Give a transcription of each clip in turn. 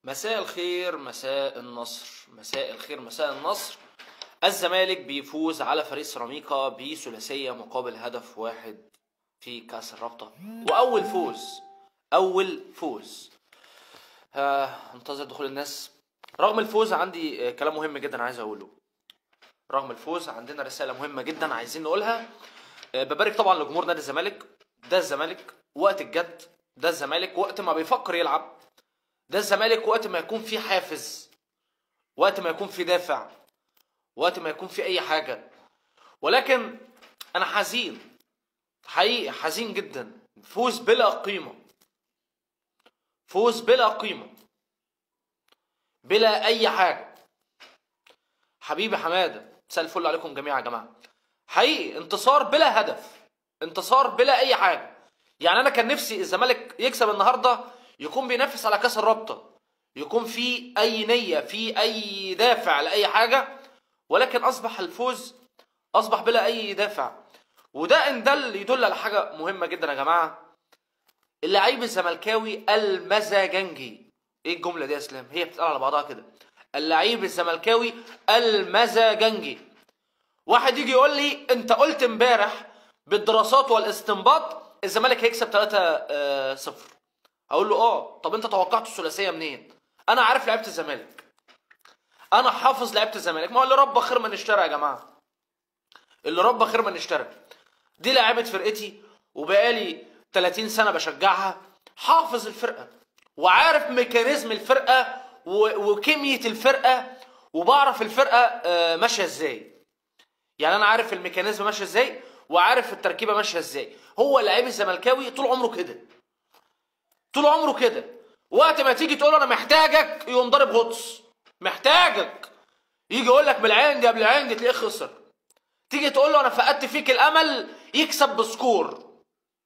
مساء الخير مساء النصر مساء الخير مساء النصر الزمالك بيفوز على فريق سيراميكا بثلاثية مقابل هدف واحد في كأس الرابطة وأول فوز أول فوز آه، انتظر دخول الناس رغم الفوز عندي آه، كلام مهم جدا عايز أقوله رغم الفوز عندنا رسالة مهمة جدا عايزين نقولها آه، ببارك طبعا لجمهور نادي الزمالك ده الزمالك وقت الجد ده الزمالك وقت ما بيفكر يلعب ده الزمالك وقت ما يكون في حافز وقت ما يكون في دافع وقت ما يكون في اي حاجه ولكن انا حزين حقيقي حزين جدا فوز بلا قيمه فوز بلا قيمه بلا اي حاجه حبيبي حماده مساء الفل عليكم جميعا يا جماعه حقيقي انتصار بلا هدف انتصار بلا اي حاجه يعني انا كان نفسي الزمالك يكسب النهارده يكون بينافس على كاس الرابطه يكون في اي نيه في اي دافع لاي حاجه ولكن اصبح الفوز اصبح بلا اي دافع وده ان دل يدل على حاجه مهمه جدا يا جماعه اللعيب الزملكاوي المزاجنجي ايه الجمله دي يا اسلام هي بتتقال على بعضها كده اللعيب الزملكاوي المزاجنجي واحد يجي يقول لي انت قلت امبارح بالدراسات والاستنباط الزمالك هيكسب 3 0 اقول له اه طب انت توقعت الثلاثيه منين انا عارف لعيبه الزمالك انا حافظ لعيبه الزمالك ما هو اللي ربى خير من اشترى يا جماعه اللي ربى خير من اشترى دي لعيبه فرقتي وبقالي 30 سنه بشجعها حافظ الفرقه وعارف ميكانيزم الفرقه و- وكميه الفرقه وبعرف الفرقه آه، ماشيه ازاي يعني انا عارف الميكانيزم ماشيه ازاي وعارف التركيبه ماشيه ازاي هو اللعيب الزملكاوي طول عمره كده طول عمره كده وقت ما تيجي تقول له انا محتاجك يقوم ضارب غطس محتاجك يجي يقول لك بالعين دي قبل العين دي تلاقيه خسر تيجي تقول له انا فقدت فيك الامل يكسب بسكور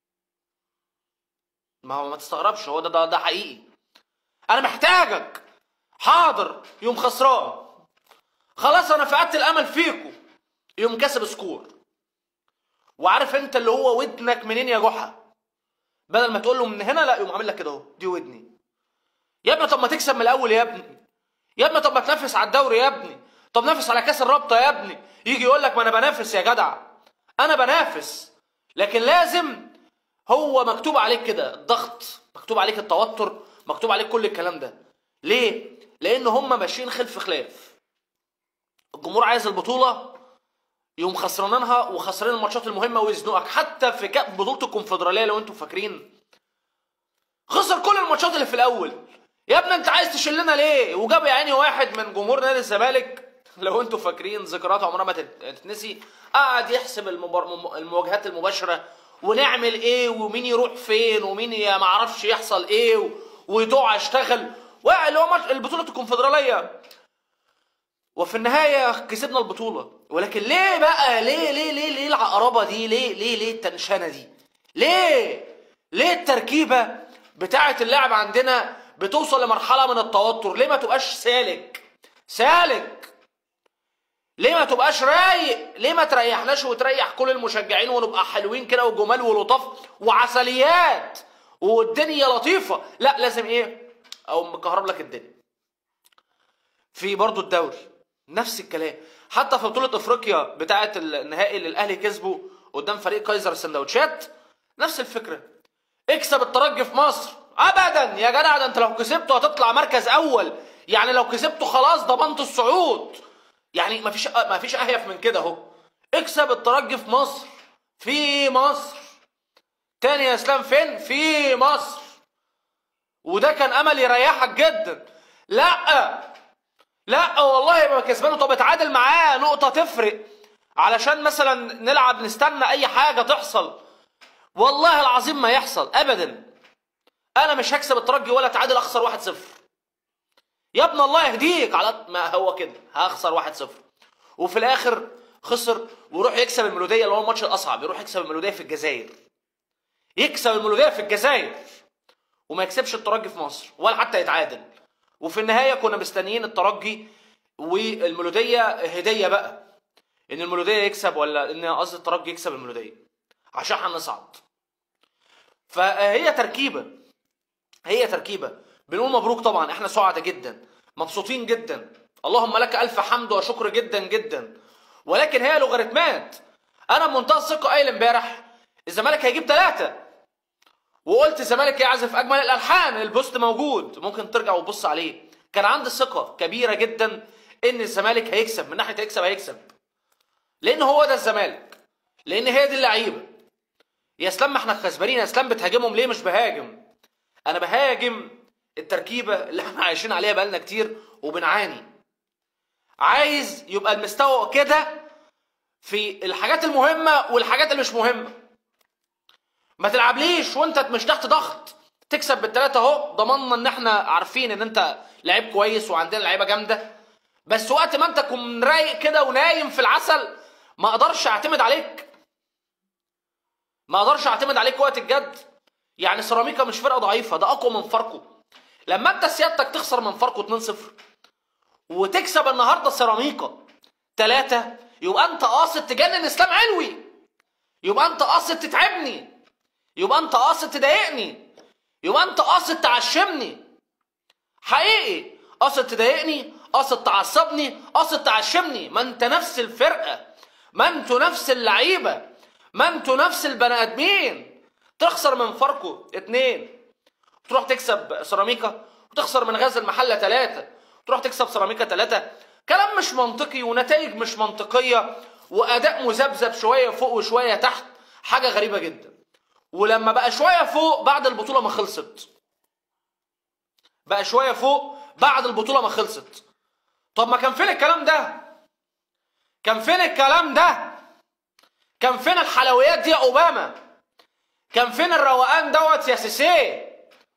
ما هو ما تستغربش هو ده ده, ده حقيقي انا محتاجك حاضر يوم خسران خلاص انا فقدت الامل فيكم يوم كسب سكور وعارف انت اللي هو ودنك منين يا جحا بدل ما تقول له من هنا لا يقوم عامل لك كده اهو دي ودني يا ابني طب ما تكسب من الاول يا ابني يا ابني طب ما تنافس على الدوري يا ابني طب نافس على كاس الرابطه يا ابني يجي يقول لك ما انا بنافس يا جدع انا بنافس لكن لازم هو مكتوب عليك كده الضغط مكتوب عليك التوتر مكتوب عليك كل الكلام ده ليه لان هم ماشيين خلف خلاف الجمهور عايز البطوله يوم خسرانينها وخسرين الماتشات المهمه ويزنقك حتى في كأ- بطوله الكونفدراليه لو انتم فاكرين خسر كل الماتشات اللي في الاول يا ابني انت عايز تشلنا ليه وجاب يا عيني واحد من جمهور نادي الزمالك لو انتم فاكرين ذكريات عمرها ما تت- تتنسي قعد يحسب المبار... مم- المواجهات المباشره ونعمل ايه ومين يروح فين ومين يا ما اعرفش يحصل ايه و... ويدوع اشتغل اللي هو ماتش- البطوله الكونفدراليه وفي النهاية كسبنا البطولة ولكن ليه بقى ليه ليه ليه ليه العقربة دي ليه ليه ليه التنشنة دي ليه ليه التركيبة بتاعة اللعب عندنا بتوصل لمرحلة من التوتر ليه ما تبقاش سالك سالك ليه ما تبقاش رايق ليه ما تريحناش وتريح كل المشجعين ونبقى حلوين كده وجمال ولطاف وعسليات والدنيا لطيفة لا لازم ايه او مكهرب لك الدنيا في برضو الدوري نفس الكلام حتى في بطولة افريقيا بتاعة النهائي اللي الاهلي كسبه قدام فريق كايزر السندوتشات نفس الفكرة اكسب الترجي في مصر ابدا يا جدع ده انت لو كسبته هتطلع مركز اول يعني لو كسبته خلاص ضمنت الصعود يعني مفيش مفيش اهيف من كده اهو اكسب الترجي في مصر في مصر تاني يا اسلام فين في مصر وده كان امل يريحك جدا لا لا والله يبقى كسبانه طب اتعادل معاه نقطة تفرق علشان مثلا نلعب نستنى أي حاجة تحصل والله العظيم ما يحصل أبدا أنا مش هكسب الترجي ولا اتعادل أخسر واحد صفر يا ابن الله يهديك على ما هو كده هخسر واحد صفر وفي الآخر خسر ويروح يكسب الميلودية اللي هو الماتش الأصعب يروح يكسب الميلودية في الجزائر يكسب الميلودية في الجزائر وما يكسبش الترجي في مصر ولا حتى يتعادل وفي النهايه كنا مستنيين الترجي والميلوديه هديه بقى ان الميلوديه يكسب ولا ان قصدي الترجي يكسب الميلوديه عشان هنصعد فهي تركيبه هي تركيبه بنقول مبروك طبعا احنا سعداء جدا مبسوطين جدا اللهم لك الف حمد وشكر جدا جدا ولكن هي لوغاريتمات انا بمنتهى الثقه قايل امبارح الزمالك هيجيب ثلاثه وقلت الزمالك يعزف اجمل الالحان البوست موجود ممكن ترجع وتبص عليه كان عندي ثقه كبيره جدا ان الزمالك هيكسب من ناحيه هيكسب هيكسب لان هو ده الزمالك لان هي دي اللعيبه يا اسلام ما احنا كسبانين يا اسلام بتهاجمهم ليه مش بهاجم انا بهاجم التركيبه اللي احنا عايشين عليها بقالنا كتير وبنعاني عايز يبقى المستوى كده في الحاجات المهمه والحاجات اللي مش مهمه ما تلعبليش وانت مش تحت ضغط تكسب بالثلاثه اهو ضمننا ان احنا عارفين ان انت لعيب كويس وعندنا لعيبه جامده بس وقت ما انت تكون رايق كده ونايم في العسل ما اقدرش اعتمد عليك ما اقدرش اعتمد عليك وقت الجد يعني سيراميكا مش فرقه ضعيفه ده اقوى من فاركو لما انت سيادتك تخسر من فاركو 2-0 وتكسب النهارده سيراميكا 3 يبقى انت قاصد تجنن اسلام علوي يبقى انت قاصد تتعبني يبقى انت قاصد تضايقني يبقى انت قاصد تعشمني حقيقي قاصد تضايقني قاصد تعصبني قاصد تعشمني ما انت نفس الفرقه ما انتوا نفس اللعيبه ما انتوا نفس البني ادمين تخسر من فاركو اتنين تروح تكسب سيراميكا وتخسر من غزل المحله ثلاثه تروح تكسب سيراميكا ثلاثه كلام مش منطقي ونتائج مش منطقيه واداء مذبذب شويه فوق وشويه تحت حاجه غريبه جدا ولما بقى شويه فوق بعد البطوله ما خلصت بقى شويه فوق بعد البطوله ما خلصت طب ما كان فين الكلام ده كان فين الكلام ده كان فين الحلويات دي يا اوباما كان فين الروقان دوت يا سيسي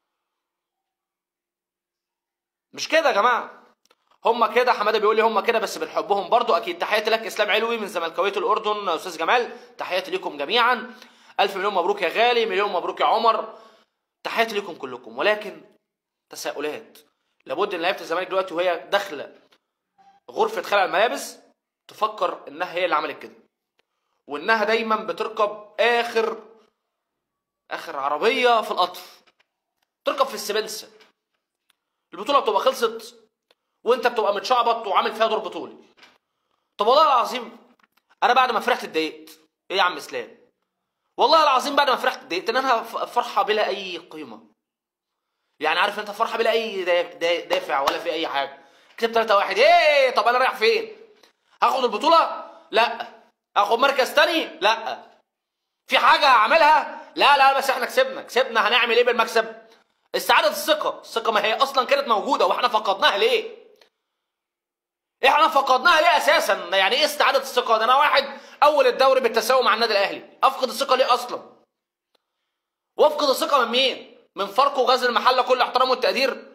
مش كده يا جماعه هما كده حماده بيقول لي هما كده بس بنحبهم برضو اكيد تحياتي لك اسلام علوي من زملكاويه الاردن استاذ جمال تحياتي لكم جميعا الف مليون مبروك يا غالي مليون مبروك يا عمر تحياتي لكم كلكم ولكن تساؤلات لابد ان لعيبه الزمالك دلوقتي وهي داخله غرفه خلع الملابس تفكر انها هي اللي عملت كده وانها دايما بتركب اخر اخر عربيه في القطر تركب في السبنسه البطوله بتبقى خلصت وانت بتبقى متشعبط وعامل فيها دور بطولي طب والله العظيم انا بعد ما فرحت اتضايقت ايه يا عم اسلام والله العظيم بعد ما فرحت اتضايقت ان انا فرحه بلا اي قيمه يعني عارف انت فرحه بلا اي دافع ولا في اي حاجه كسبت 3 1 ايه طب انا رايح فين هاخد البطوله لا هاخد مركز تاني لا في حاجه هعملها لا لا بس احنا كسبنا كسبنا هنعمل ايه بالمكسب استعاده الثقه الثقه ما هي اصلا كانت موجوده واحنا فقدناها ليه احنا فقدناها ليه اساسا يعني ايه استعاده الثقه ده انا واحد اول الدوري بالتساوي مع النادي الاهلي افقد الثقه ليه اصلا وافقد الثقه من مين من فاركو وغزل المحله كل احترام والتقدير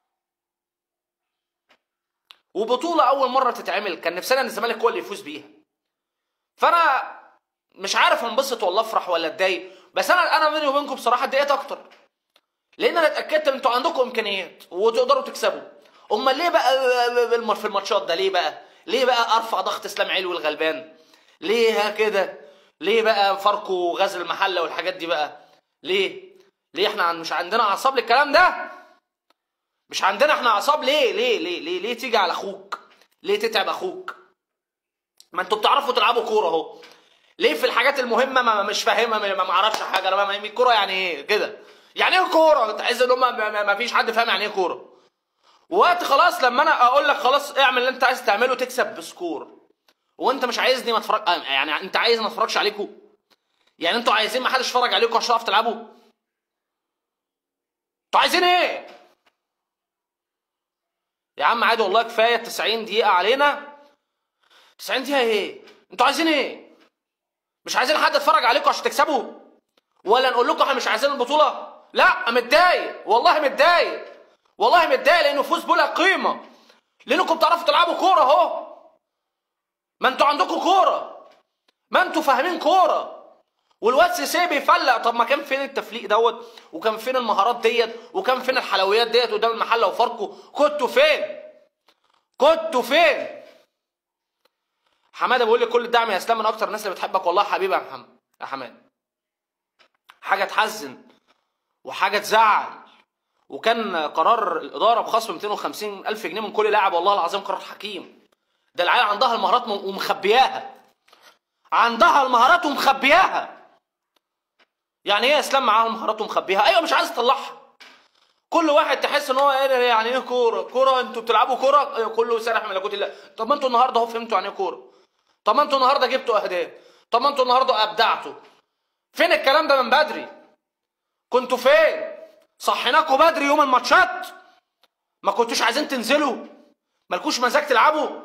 وبطوله اول مره تتعمل كان نفسنا ان الزمالك هو اللي يفوز بيها فانا مش عارف انبسط ولا افرح ولا اتضايق بس انا انا بيني وبينكم بصراحه اتضايقت اكتر لان انا اتاكدت ان انتوا عندكم امكانيات وتقدروا تكسبوا امال ليه بقى في الماتشات ده ليه بقى ليه بقى ارفع ضغط اسلام علوي الغلبان ليه كده ليه بقى فاركو وغزل المحله والحاجات دي بقى ليه ليه احنا مش عندنا اعصاب للكلام ده مش عندنا احنا اعصاب ليه ليه ليه ليه ليه تيجي على اخوك ليه تتعب اخوك ما انتوا بتعرفوا تلعبوا كوره اهو ليه في الحاجات المهمه ما مش فاهمها ما ما اعرفش حاجه انا ما الكوره يعني ايه كده يعني ايه كوره تحس ان هم ما فيش حد فاهم يعني ايه كوره وقت خلاص لما انا اقول لك خلاص اعمل اللي انت عايز تعمله تكسب بسكور وانت مش عايزني ما اتفرج يعني انت عايز ما اتفرجش عليكم يعني انتوا عايزين ما حدش يتفرج عليكم عشان تعرفوا تلعبوا انتوا عايزين ايه يا عم عادي والله كفايه 90 دقيقه علينا 90 دقيقه ايه انتوا عايزين ايه مش عايزين حد يتفرج عليكم عشان تكسبوا ولا نقول لكم احنا مش عايزين البطوله لا متضايق والله متضايق والله متضايق لانه فوز بلا قيمه لانكم بتعرفوا تلعبوا كوره اهو ما انتوا عندكم كوره ما انتوا فاهمين كوره والواد سيسي بيفلق طب ما كان فين التفليق دوت وكان فين المهارات ديت وكان فين الحلويات ديت قدام المحله وفاركو كنتوا فين كنتوا فين حماده بيقول لي كل الدعم يا اسلام من اكتر الناس اللي بتحبك والله حبيبي يا محمد يا حماد حاجه تحزن وحاجه تزعل وكان قرار الاداره بخصم 250 الف جنيه من كل لاعب والله العظيم قرار حكيم ده العيال عندها المهارات ومخبياها عندها المهارات ومخبياها يعني ايه يا اسلام معاهم مهارات ومخبيها ايوه مش عايز تطلعها كل واحد تحس ان هو ايه يعني ايه كوره كوره انتوا بتلعبوا كوره ايوه كله سرح ملكوت الله طب ما انتوا النهارده اهو فهمتوا يعني ايه كوره طب ما انتوا النهارده جبتوا اهداف طب ما انتوا النهارده ابدعتوا فين الكلام ده من بدري كنتوا فين صحيناكوا بدري يوم الماتشات ما كنتوش عايزين تنزلوا مالكوش مزاج تلعبوا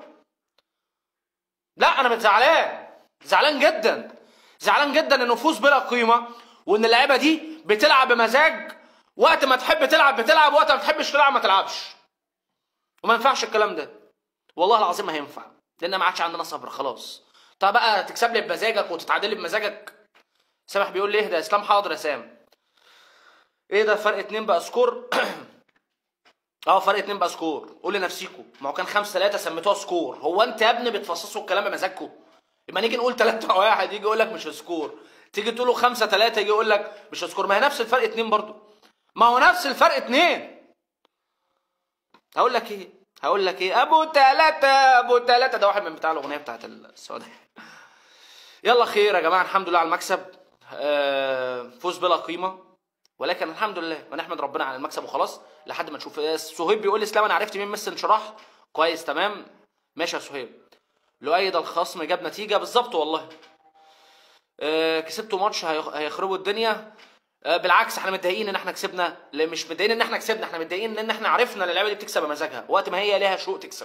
لا انا زعلان زعلان جدا زعلان جدا ان النفوس بلا قيمه وان اللعيبه دي بتلعب بمزاج وقت ما تحب تلعب بتلعب وقت ما تحبش تلعب ما تلعبش وما ينفعش الكلام ده والله العظيم ما هينفع لان ما عادش عندنا صبر خلاص طب بقى تكسب لي بمزاجك وتتعادل لي بمزاجك سامح بيقول لي اهدى يا اسلام حاضر يا سام ايه ده فرق اتنين بقى سكور اه فرق اتنين بقى سكور قول لنفسيكوا ما هو كان خمسة تلاتة سميتوها سكور هو انت يا ابني بتفصصوا الكلام بمزاجكوا يبقى نيجي نقول تلاتة واحد يجي يقول لك مش سكور تيجي تقول له خمسة تلاتة يجي يقول لك مش سكور ما هي نفس الفرق اتنين برضو ما هو نفس الفرق اتنين هقول لك ايه هقول لك ايه ابو تلاتة ابو تلاتة ده واحد من بتاع الاغنيه بتاعت السعوديه يلا خير يا جماعه الحمد لله على المكسب آه، فوز بلا قيمه ولكن الحمد لله ونحمد ربنا على المكسب وخلاص لحد ما نشوف آه، سهيب بيقول لي اسلام انا عرفت مين ميسي انشراح كويس تمام ماشي يا سهيب لؤي ده الخصم جاب نتيجه بالظبط والله آه، كسبتوا ماتش هيخ- هيخربوا الدنيا آه، بالعكس احنا متضايقين ان احنا كسبنا لا مش متضايقين ان احنا كسبنا احنا متضايقين ان احنا عرفنا ان اللعيبه دي بتكسب بمزاجها وقت ما هي ليها شوق تكسب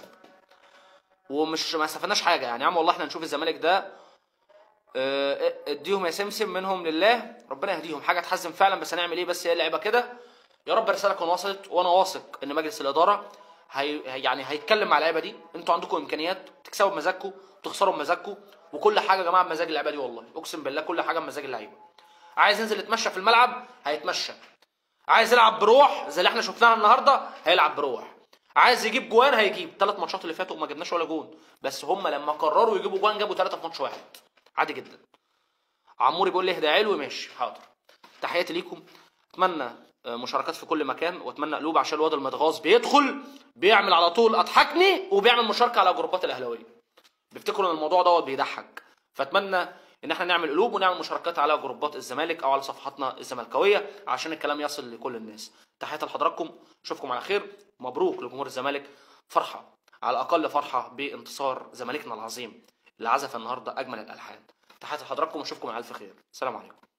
ومش ما استفدناش حاجه يعني يا عم والله احنا نشوف الزمالك ده آه، اديهم يا سمسم منهم لله ربنا يهديهم حاجه تحزن فعلا بس هنعمل ايه بس هي اللعبه كده يا رب الرساله تكون وصلت وانا واثق ان مجلس الاداره هي يعني هيتكلم مع اللعيبه دي انتوا عندكم امكانيات تكسبوا بمزاجكم وتخسروا بمزاجكم وكل حاجه يا جماعه بمزاج اللعيبه دي والله اقسم بالله كل حاجه بمزاج اللعيبه عايز ينزل يتمشى في الملعب هيتمشى عايز يلعب بروح زي اللي احنا شفناها النهارده هيلعب بروح عايز يجيب جوان هيجيب ثلاث ماتشات اللي فاتوا ما جبناش ولا جون بس هم لما قرروا يجيبوا جوان جابوا ثلاثه في ماتش واحد عادي جدا عموري بيقول لي اهدى علوي ماشي حاضر تحياتي ليكم اتمنى آه، مشاركات في كل مكان واتمنى قلوب عشان الواد المتغاظ بيدخل بيعمل على طول اضحكني وبيعمل مشاركه على جروبات الاهلاويه بيفتكروا ان الموضوع دوت بيضحك فاتمنى ان احنا نعمل قلوب ونعمل مشاركات على جروبات الزمالك او على صفحاتنا الزملكاويه عشان الكلام يصل لكل الناس تحياتي لحضراتكم اشوفكم على خير مبروك لجمهور الزمالك فرحه على الاقل فرحه بانتصار زمالكنا العظيم اللي عزف النهارده اجمل الالحان تحياتي لحضراتكم واشوفكم على الف خير السلام عليكم